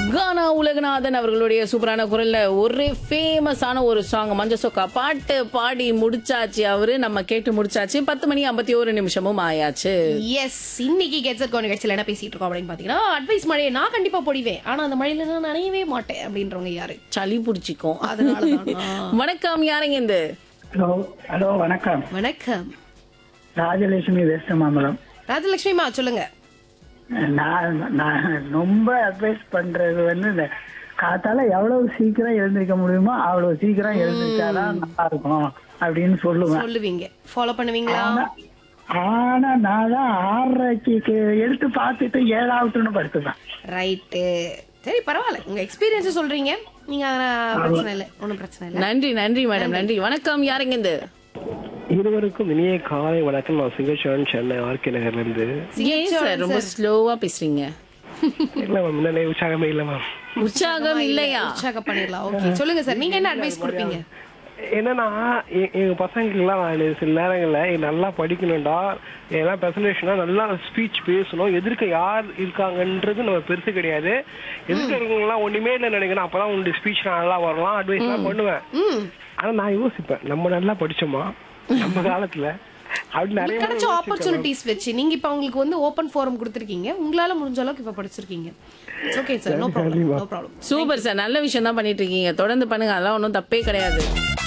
கானா உலகநாதன் அவர்களுடைய சூப்பரான குரல்ல ஒரே ஃபேமஸான ஒரு சாங் மஞ்ச சொக்கா பாட்டு பாடி முடிச்சாச்சு அவரு நம்ம கேட்டு முடிச்சாச்சு பத்து மணி ஐம்பத்தி ஒரு நிமிஷமும் ஆயாச்சு எஸ் இன்னைக்கு கெட்ஸட் கோ நிகழ்ச்சியில் என்ன பேசிட்டு இருக்கோம் அப்படின்னு பாத்தீங்கன்னா அட்வைஸ் மழையை நான் கண்டிப்பா பொடிவேன் ஆனா அந்த மழையில நான் நனையவே மாட்டேன் அப்படின்றவங்க யாரு சளி பிடிச்சிக்கும் அதனாலதான் வணக்கம் யாருங்க இந்த ஹலோ ஹலோ வணக்கம் வணக்கம் ராஜலட்சுமி வெஸ்ட் மாம்பலம் ராஜலட்சுமிமா சொல்லுங்க நான் நான் ரொம்ப அட்வைஸ் பண்றது வந்து இந்த காத்தால எவ்வளவு சீக்கிரம் எழுந்திருக்க முடியுமோ அவ்வளவு சீக்கிரம் எழுந்திருச்சாதான் நல்லா இருக்கும் அப்படின்னு சொல்லுவேன் சொல்லுவீங்க ஃபாலோ பண்ணுவீங்களா ஆனா- ஆனா நான் தான் ஆறரைக்கு கே- எடுத்து பார்த்துட்டு ஏழாவதுன்னு படுத்துப்பேன் ரைட்டு சரி பரவாயில்ல உங்க எக்ஸ்பீரியன்ஸ் சொல்றீங்க நீங்க அதெல்லாம் பிரச்சனை இல்லை ஒன்றும் பிரச்சனை இல்லை நன்றி நன்றி மேடம் நன்றி வணக்கம் யாருங்க இந்த இருவருக்கும் இனிய காலை வணக்கம் நான் சிங்கச்சோழன் சென்னை ஆர்கே நகர்ல இருந்து ஏன் சார் ரொம்ப ஸ்லோவா பேசுறீங்க இல்ல மேம் முன்னாடி உற்சாகமே இல்ல மேம் உற்சாகம் இல்லையா உற்சாகம் பண்ணிடலாம் ஓகே சொல்லுங்க சார் நீங்க என்ன அட்வைஸ் கொடுப்பீங்க என்னன்னா எ- எங்க பசங்களுக்குலாம் நான் சில நேரங்கள்ல "ஏய், நல்லா படிக்கணும்டா ஏன்னா பிரசன்டேஷனா நல்லா ஸ்பீச் பேசணும் எதிர்க்க யார் இருக்காங்கன்றது நம்ம பெருசு கிடையாது எதிர்க்க இருக்கவங்கலாம் ஒண்ணுமே இல்லை நினைக்கிறேன் அப்பதான் உன்னுடைய ஸ்பீச் நல்லா வரலாம் அட்வைஸ் எல்லாம் பண்ணுவேன் ம் ஆனா நான் யோசிப்பேன் நம்ம நல்லா படிச்சோமா நம்ம காலத்துல அப்படி நிறைய உங்களுக்கு கிடைச்ச ஆப்பர்ச்சுனிட்டிஸ் வச்சு நீங்க இப்ப உங்களுக்கு வந்து ஓபன் ஃபோரம் கொடுத்துருக்கீங்க உங்களால முடிஞ்ச அளவுக்கு இப்ப படிச்சிருக்கீங்க okay sir no problem no problem super sir நல்ல விஷயம் தான் பண்ணிட்டு இருக்கீங்க தொடர்ந்து பண்ணுங்க அதெல்லாம் ஒன்றும் தப்பே கிடையாது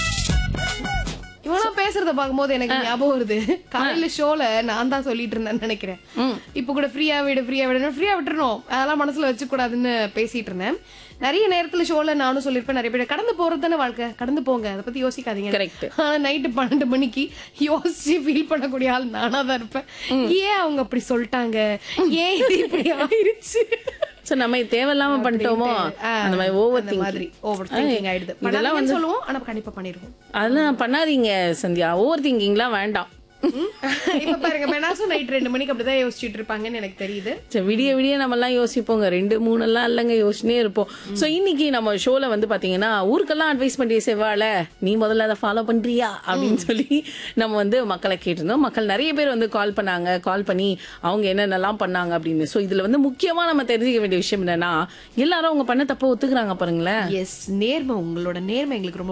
இவனா பேசுறத பார்க்கும்போது எனக்கு ஞாபகம் வருது காலையில ஷோல நான் தான் சொல்லிட்டு இருந்தேன்னு நினைக்கிறேன் இப்ப கூட ஃப்ரீயா விடு ஃப்ரீயா விடு ஃப்ரீயா விட்டுறணும் அதெல்லாம் மனசுல வச்சு கூடாதுன்னு பேசிட்டு இருந்தேன் நிறைய நேரத்துல ஷோல நானும் சொல்லியிருப்பேன் நிறைய பேர் கடந்து போறது தானே வாழ்க்கை கடந்து போங்க அதை பத்தி யோசிக்காதீங்க Correct. ஆனா நைட்டு பன்னெண்டு மணிக்கு யோசிச்சு ஃபீல் பண்ணக்கூடிய ஆள் நானா தான் இருப்பேன் ஏன் அவங்க அப்படி சொல்லிட்டாங்க ஏன் இது இப்படி ஆயிருச்சு சோ நம்ம இது தேவையில்லாம பண்ணிட்டோமோ ஆ, அந்த மாதிரி ஓவர் அந்த மாதிரி ஓவர் திங்கிங் ஆயிடுது இதெல்லாம் இதெல்லாம் வந்து சொல்லுவோம் ஆனா கண்டிப்பா பண்ணிடுவோம் அதெல்லாம் பண்ணாதீங்க சந்தியா ஓவர் திங்கிங்லாம் வேண்டாம் இப்ப பாருங்க மெனாசும் நைட் ரெண்டு மணிக்கு அப்படிதான் யோசிச்சுட்டு இருப்பாங்கன்னு எனக்கு தெரியுது சரி, விடிய விடிய நம்ம எல்லாம் யோசிப்போங்க ரெண்டு மூணு எல்லாம் இல்லைங்க யோசிச்சுனே இருப்போம் சோ இன்னைக்கு நம்ம ஷோல வந்து பாத்தீங்கன்னா ஊருக்கெல்லாம் அட்வைஸ் பண்றிய செவ்வாழ நீ முதல்ல அதை ஃபாலோ பண்றியா அப்படின்னு சொல்லி நம்ம வந்து மக்களை கேட்டிருந்தோம் மக்கள் நிறைய பேர் வந்து கால் பண்ணாங்க கால் பண்ணி அவங்க என்னென்னலாம் பண்ணாங்க அப்படின்னு சோ இதுல வந்து முக்கியமா நம்ம தெரிஞ்சுக்க வேண்டிய விஷயம் என்னன்னா எல்லாரும் அவங்க பண்ண தப்ப ஒத்துக்கிறாங்க பாருங்களேன் எஸ் நேர்மை உங்களோட நேர்மை எங்களுக்கு ரொம்ப